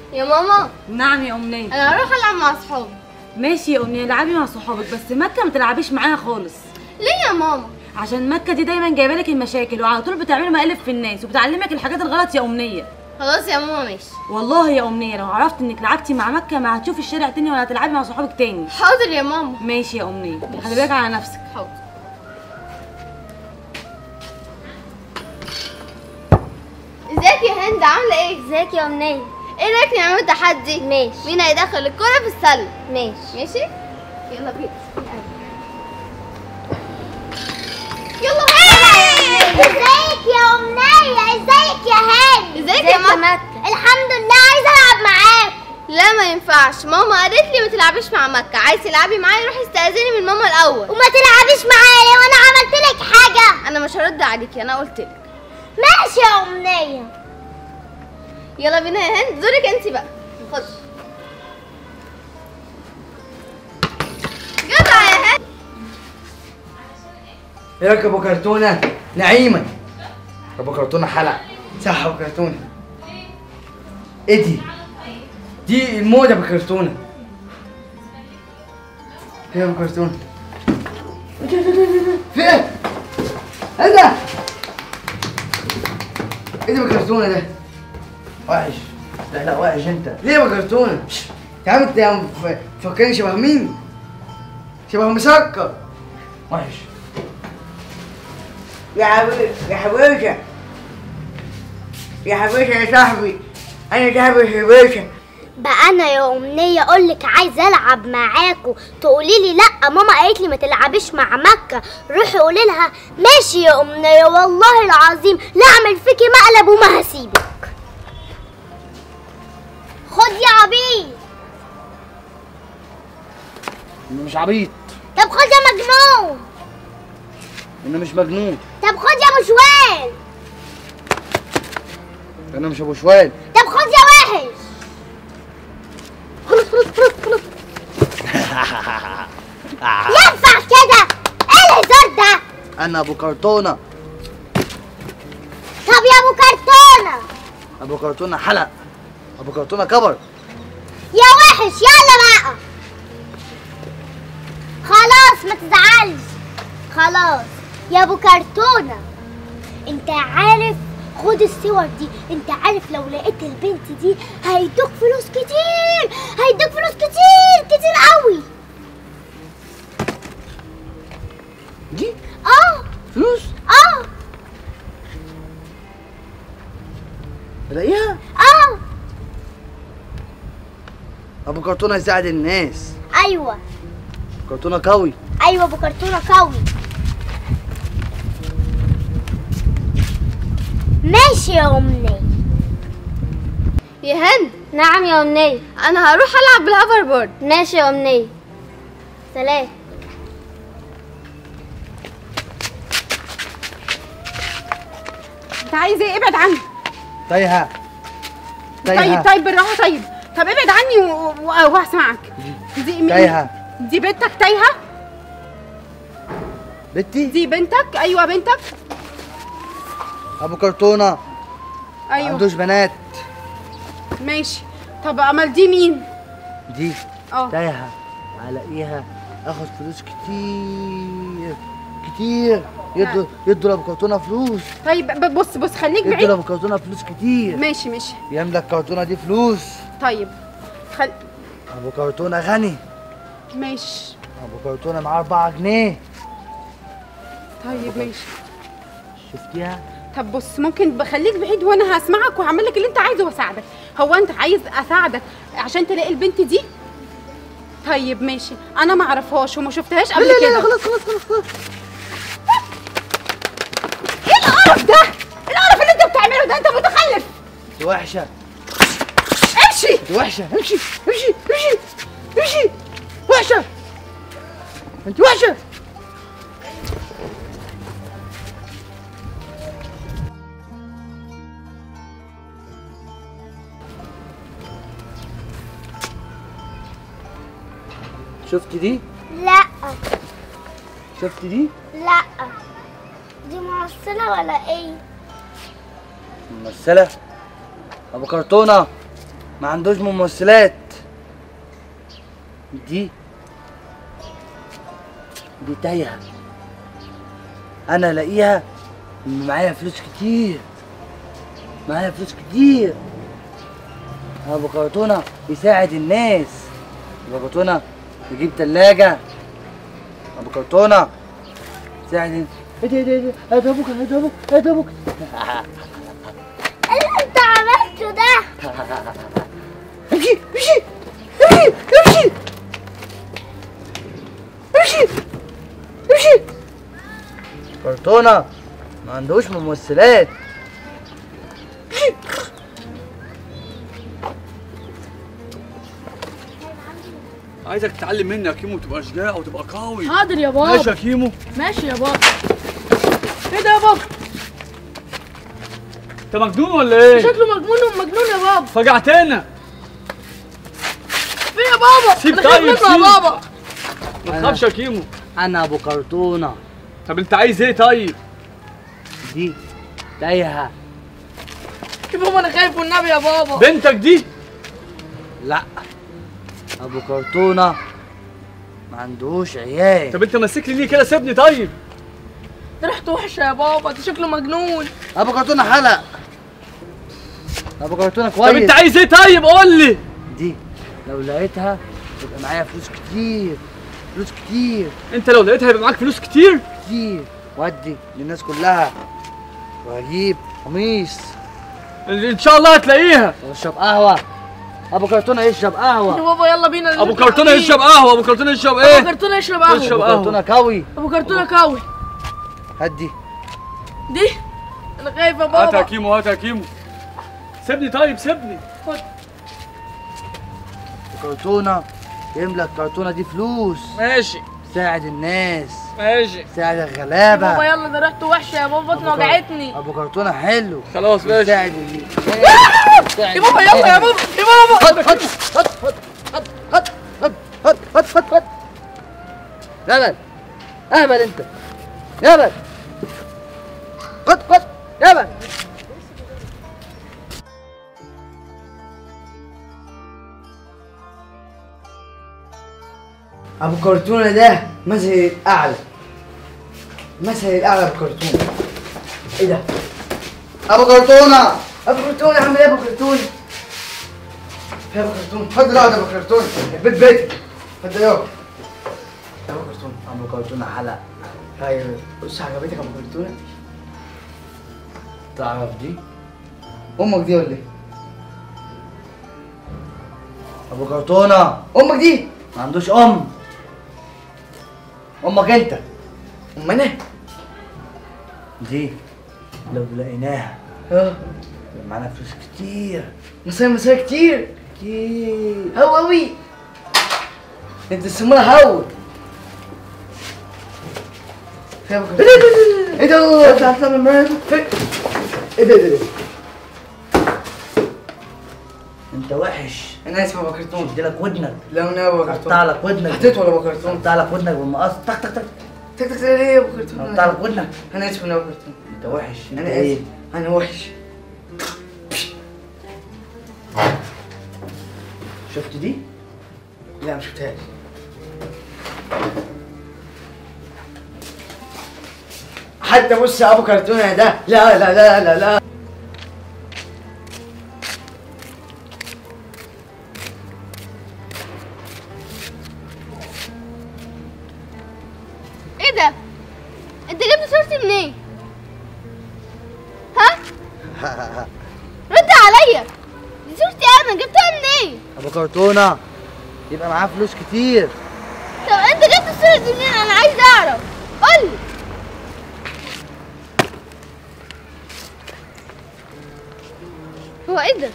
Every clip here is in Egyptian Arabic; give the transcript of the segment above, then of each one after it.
يا ماما نعم يا امنيه انا هروح العب مع اصحابي ماشي يا امنيه العبي مع صحابك بس مكه ما تلعبيش معاها خالص ليه يا ماما عشان مكه دي دايما جايبه لك المشاكل وعلى طول بتعمل مقالب في الناس وبتعلمك الحاجات الغلط يا امنيه خلاص يا ماما ماشي والله يا امنيه لو عرفت انك لعبتي مع مكه ما هتشوفي الشارع تاني ولا هتلعبي مع صحابك تاني حاضر يا ماما ماشي يا امنيه خلي بالك على نفسك حاضر ازيك يا هند عامله ايه ازيك يا امنيه ايه رايك نعمل تحدي ماشي مين هيدخل الكرة في السله ماشي ماشي يلا بينا يلا ازيك يا امنيه ازيك يا هاني ازيك يا مكة الحمد لله عايزه العب معاك لا ما ينفعش ماما قالت لي ما تلعبيش مع مكة عايز تلعبي معايا روحي استأذني من ماما الأول وما تلعبيش معايا وانا عملت لك حاجه أنا مش هرد عليكي أنا قلت لك ماشي يا امنيه يلا بينا يا هند دورك أنت بقى خد جدع يا هند ايه رايك يا ابو كرتونه نعيمه ابو كرتونه حلق صح يا ابو كرتونه ايه دي دي الموضه ابو كرتونه ايه يا ابو كرتونه في ايه ايه ده ايه ده ابو كرتونه ده وحش لا لا وحش انت ليه يا ابو كرتونه يا عم انت يا عم ف- فاكرني شبه مين شبه مسكر وحش يا حبيبي يا حبيبي يا حبيبي يا صاحبي انا صاحبي حبيبي بقى انا يا امنيه اقول لك عايزه العب معاكوا تقولي لي لا ماما قالت لي ما تلعبيش مع مكه روحي قولي لها ماشي يا امنيه والله العظيم لا اعمل فيكي مقلب وما هسيبك خد يا عبيد انا مش عبيط طب خد يا مجنون انا مش مجنون طب خد يا مشوال انا مش ابو شوال طب خد يا وحش خلص خلص خلص خلص ينفع كده ايه الهزار ده انا ابو كرتونه طب يا ابو كرتونه ابو كرتونه حلق ابو كرتونه كبر يا وحش يلا بقى خلاص ما تزعلش خلاص يا ابو كرتونه انت عارف خد الصور دي انت عارف لو لقيت البنت دي هيدوك فلوس كتير هيدوك فلوس كتير كتير قوي دي اه فلوس اه الاقيها اه ابو كرتونه يساعد الناس ايوه كرتونه قوي ايوه ابو كرتونه قوي ماشي يا امنيه يا هند نعم يا امنيه أنا هروح ألعب بالهوفر بورد ماشي يا امنيه سلام انت عايز ايه ابعد عني تايهه طيب طيب بالراحه طيب طب ابعد عني و- و- وهسمعك دي مين تايهه دي بنتك تايهه بنتي دي بنتك ايوه بنتك ابو كرتونه ما ايوه عندوش بنات ماشي طب امال دي مين دي اه تايهه الاقيها اخد فلوس كتير كتير يدوا يدوا لابو كرتونه فلوس طيب ب- بص بص خليك يدوا بعيد لابو كرتونه فلوس كتير ماشي ماشي يملك كرتونه دي فلوس طيب خل... ابو كرتونه غني ماشي ابو كرتونه معاه 4 جنيه طيب ماشي شفتيها طب بص ممكن بخليك بعيد وانا هسمعك وهعمل لك اللي انت عايزه واساعدك هو انت عايز اساعدك عشان تلاقي البنت دي طيب ماشي انا ما اعرفهاش وما شفتهاش قبل كده خلاص خلاص خلاص خلاص ايه القرف ده ايه القرف اللي انت بتعمله ده انت متخلف انت وحشه امشي انت وحشه امشي امشي امشي امشي وحشه انت وحشه شفت دي لا شفت دي لا دي معصلة ولا ايه ممثلة ابو كرتونة ما عندوش ممثلات دي دي تايهة انا الاقيها إن معايا فلوس كتير معايا فلوس كتير ابو كرتونة يساعد الناس ابو كرتونة يجيب تلاجة ابو كرتونة يساعد الناس. ايه ده ايه ده ايه ده ايه ده ابوك ايه ده ابوك ايه ده ابوك ايه اللي انت عملته ده امشي امشي امشي امشي امشي امشي كرتونة ما عندوش ممثلات عايزك تتعلم مني يا كيمو تبقى شجاع وتبقى قوي حاضر يا ماشي بابا يا كيمو ماشي يا بابا ايه ده يا بابا انت مجنون ولا ايه شكله مجنون ومجنون يا بابا فجعتنا في يا بابا سيب انا خايف طيب، منه سيب. يا بابا ما تخافش يا كيمو انا ابو كرتونة طب انت عايز ايه طيب دي تايهة يا بابا انا خايف والنبي يا بابا بنتك دي لا ابو كرتونة ما عندوش عيال طب انت ماسك لي ليه كده سيبني طيب ده ريحته وحشه يا بابا ده شكله مجنون ابو كرتونة حلق ابو كرتونة طب كويس انت عايز ايه طيب قول لي دي لو لقيتها يبقى معايا فلوس كتير فلوس كتير انت لو لقيتها هيبقى معاك فلوس كتير كتير وادي للناس كلها وهجيب قميص ان شاء الله هتلاقيها واشرب قهوة ابو كرتونة يشرب يا قهوة بابا يلا بينا ابو نطلع كرتونه بيه. يشرب قهوه ابو كرتونه يشرب ابو ايه كرتونه يشرب يشرب قهوه ابو كرتونة قوي ابو كرتونه قوي هدي دي انا خايف يا هات يا بابا كيمو هات يا كيمو سيبني طيب سيبني كرتونة يملى الكرتونة دي فلوس ماشي ساعد الناس ماشي ساعد يا بابا الغلابة يلا ده ريحته وحشه يا بابا بطني أبو كر- وجعتني ابو كرتونة حلو خلاص ماشي ساعد اللي يا بابا يلا يا بابا يا بابا هات هات هات هات هات هات هات هات هات هات اهبل اهبل انت يابل هات هات يابل ابو كرتونه ده مثل الاعلى مثل الاعلى ابو كرتونه ايه ده ابو كرتونه ابو كرتونه عامل ايه ابو كرتونه يا ابو كرتونه اتفضل اقعد يا ابو كرتونه البيت بيتك اتفضل اقعد يا ابو كرتونه ابو كرتونه حلق ايوه بص عجبتك ابو كرتونه تعرف دي امك دي ولا ايه ابو كرتونه امك دي ما عندوش ام امك انت ام انا دي لو لقيناها اه يبقى معانا فلوس كتير مصاري مصاري كتير كتير هو اوي انت تسمونها هو ايه ده ايه ده اطلع اطلع من المرايه ايه ده ايه ده انت وحش انا اسف يا ابو كرتون ادي لك ودنك لا انا ابو قطع كرتون لك ودنك حطيته ولا ابو كرتون قطع لك ودنك بالمقص تك تك تك تك تك تك ليه يا ابو كرتون قطع لك ودنك انا اسف يا ابو كرتون انت وحش انت انا ايه اسف انا وحش شفت دي لا ما شفتهاش حتى بص يا ابو كرتون يا ده لا لا لا لا لا ايه ده انت جبت صورتي منين ها رد عليا دي صورتي انا جبتها منين ابو كرتونه يبقى معاه فلوس كتير طب انت جبت الصورة دي منين انا عايز اعرف قولي هو ايه ده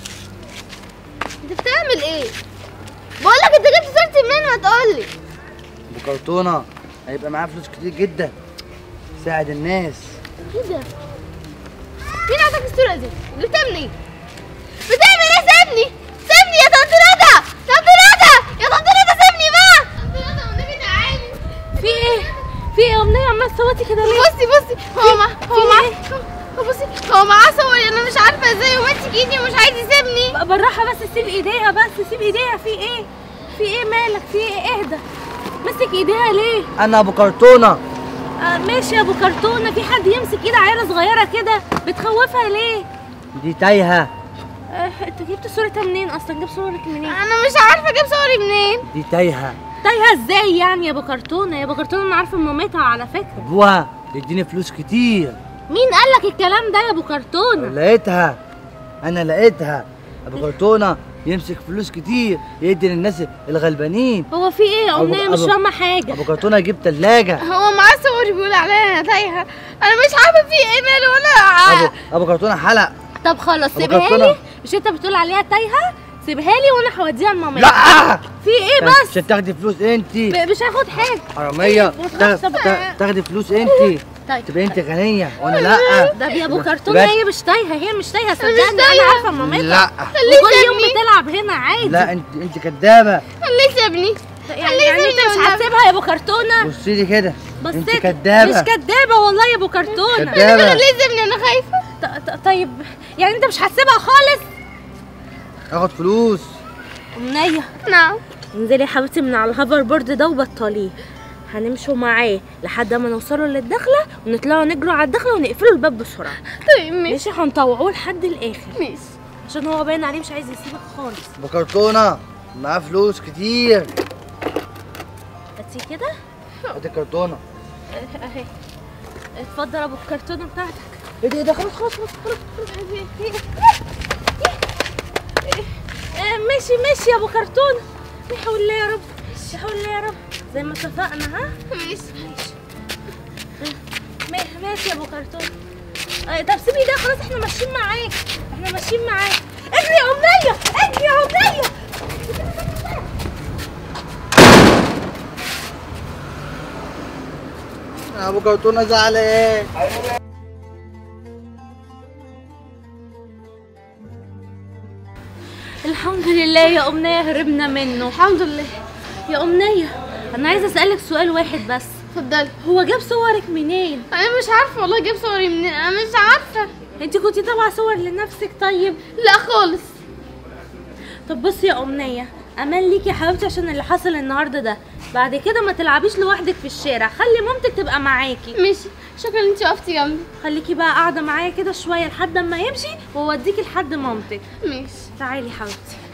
انت بتعمل ايه بقولك انت جبت صورتي منين ما تقولي ابو كرتونه هيبقى معاه فلوس كتير جدا ساعد الناس ايه ده مين عطاك الصورة دي جبتها منين بتعمل ايه سيبني سيبني يا طنط ندى طنط ندى يا طنط ندى سيبني بقى طنط ندى والنبي تعالي في ايه في ايه يا امنيه عماله تصوتي كده ليه بصي بصي هو مع هو مع هو بصي هو معاه صور انا مش عارفه ازاي وماسك ايدي ومش عايز يسيبني بالراحه بس سيب ايديها بس سيب ايديها في ايه في ايه مالك في ايه اهدى مسك ايديها ليه انا ابو كرتونه آه ماشي يا ابو كرتونه في حد يمسك ايد عيله صغيره كده بتخوفها ليه دي تايهه آه انت جبت صورتها منين اصلا جبت صورك منين انا مش عارفه اجيب صوري منين دي تايهه تايهه ازاي يعني يا ابو كرتونه يا ابو كرتونه انا عارفه مامتها على فكره ابوها تديني فلوس كتير مين قال لك الكلام ده يا ابو كرتونه لقيتها انا لقيتها ابو كرتونه يمسك فلوس كتير يدي للناس الغلبانين هو في ايه يا أبو- امنيه مش أبو- فاهمه حاجه ابو كرتونه يجيب تلاجة هو معاه صور بيقول عليها انا تايهه انا مش عارفه في ايه ماله وانا ابو ابو كرتونه حلق طب خلاص أبو سيبها كرتونة. لي مش انت بتقول عليها تايهه سيبها لي وانا هوديها لمامتها لا في ايه بس عشان تاخدي فلوس انت ب- مش هاخد حاجه حراميه بص، تاخ- طب- تا- تاخدي فلوس انت طيب تبقى انت غنيه وانا لا ده يا ابو كرتونه بس. هي مش تايهه هي مش تايهه صدقني انا تايهة. عارفه مامتها لا وكل يوم بتلعب هنا عادي لا انت انت كدابه خليه سيبني يعني, يعني انت مش هتسيبها يا ابو كرتونه بصي لي كده بس انت كده. كدابه مش كدابه والله يا ابو كرتونه كدابه خليه سيبني انا خايفه ط- ط- طيب يعني انت مش هتسيبها خالص اخد فلوس امنيه نعم انزلي يا حبيبتي من على الهوفر بورد ده وبطليه هنمشوا معاه لحد ما نوصلوا للدخله ونطلعوا نجروا على الدخله ونقفلوا الباب بسرعه طيب ماشي ماشي هنطوعوه لحد الاخر ماشي عشان هو باين عليه مش عايز يسيبك خالص ابو كرتونه معاه فلوس كتير هاتي كده ادي كرتونه اه، اهي اتفضل ابو الكرتونه بتاعتك ايه ده ايه ده خلاص خلاص خلاص اه، ماشي ماشي يا ابو كرتونه لا حول الله يا رب لا حول الله يا رب زي ما اتفقنا ها ماشي ما- ماشي يا ابو كرتون آه، طب سيبي ده خلاص احنا ماشيين معاك احنا ماشيين معاك اجري يا امنيه اجري يا امنيه ابو كرتونه زعلان الحمد لله يا امنيه هربنا منه الحمد لله يا امنيه انا عايزه اسالك سؤال واحد بس اتفضلي هو جاب صورك منين انا مش عارفه والله اجيب صوري منين انا مش عارفه انت كنتي طالعه صور لنفسك طيب لا خالص طب بصي يا امنيه امان ليكي يا حبيبتي عشان اللي حصل النهارده ده بعد كده ما تلعبيش لوحدك في الشارع خلي مامتك تبقى معاكي ماشي شكرا ان انت وقفتي جنبي خليكي بقى قاعده معايا كده شويه لحد ما يمشي واوديكي لحد مامتك ماشي تعالي حبيبتي